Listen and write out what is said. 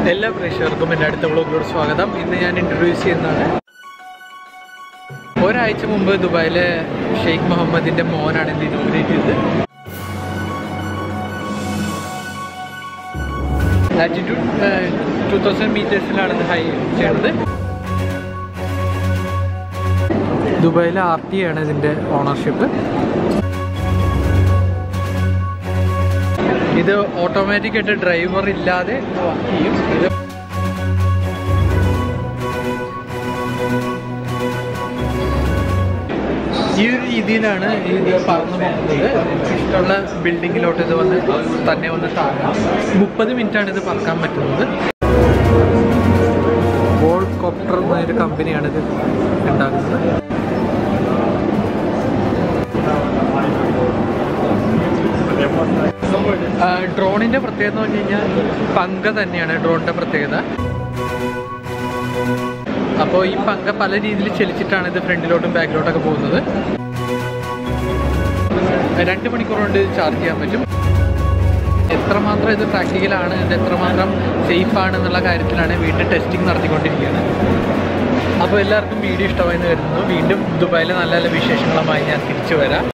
എല്ലാ പ്രേക്ഷകർക്കും എൻ്റെ അടുത്ത വ്ളോഗിലോട് സ്വാഗതം ഇന്ന് ഞാൻ ഇൻട്രൊഡ്യൂസ് ചെയ്യുന്നതാണ് ഒരാഴ്ച മുമ്പ് ദുബായിലെ ഷെയ്ഖ് മുഹമ്മദിൻ്റെ മോനാണ് ഇത് ഇനോഗ്രേറ്റ് ചെയ്തത് ആറ്റിറ്റ്യൂഡ് ടു തൗസൻഡ് മീറ്റേഴ്സിലാണ് ഇത് ഹൈ ചെയ്യണത് ദുബായിലെ ആർ ടി ആണ് ഇതിൻ്റെ ഓണർഷിപ്പ് ഇത് ഓട്ടോമാറ്റിക് ആയിട്ട് ഡ്രൈവർ ഇല്ലാതെ വർക്ക് ചെയ്യും ഇത് ഈ ഒരു രീതിയിലാണ് ഇത് പറന്നു പോകുന്നത് ഇഷ്ടമുള്ള ബിൽഡിങ്ങിലോട്ട് ഇത് വന്ന് തന്നെ വന്ന് താഴാം മുപ്പത് മിനിറ്റാണ് ഇത് പറക്കാൻ പറ്റുന്നത് ബോൾ കോപ്റ്റർ എന്നൊരു കമ്പനിയാണ് ഇത് ഉണ്ടാക്കുന്നത് ഡ്രോണിന്റെ പ്രത്യേകത എന്ന് പറഞ്ഞു കഴിഞ്ഞാൽ പങ്ക തന്നെയാണ് ഡ്രോണിന്റെ പ്രത്യേകത അപ്പോൾ ഈ പങ്ക പല രീതിയിൽ ചലിച്ചിട്ടാണ് ഇത് ഫ്രണ്ടിലോട്ടും ബാക്കിലോട്ടൊക്കെ പോകുന്നത് രണ്ട് മണിക്കൂർ കൊണ്ട് ചാർജ് ചെയ്യാൻ പറ്റും എത്രമാത്രം ഇത് പ്രാക്ടിക്കലാണ് ഇത് എത്രമാത്രം സേഫ് ആണ് എന്നുള്ള കാര്യത്തിലാണ് വീണ്ടും ടെസ്റ്റിംഗ് നടത്തിക്കൊണ്ടിരിക്കുകയാണ് അപ്പോൾ എല്ലാവർക്കും വീഡിയോ ഇഷ്ടമായി എന്ന് കരുതുന്നു വീണ്ടും ദുബായിലെ നല്ല നല്ല വിശേഷങ്ങളുമായി ഞാൻ തിരിച്ചു വരാം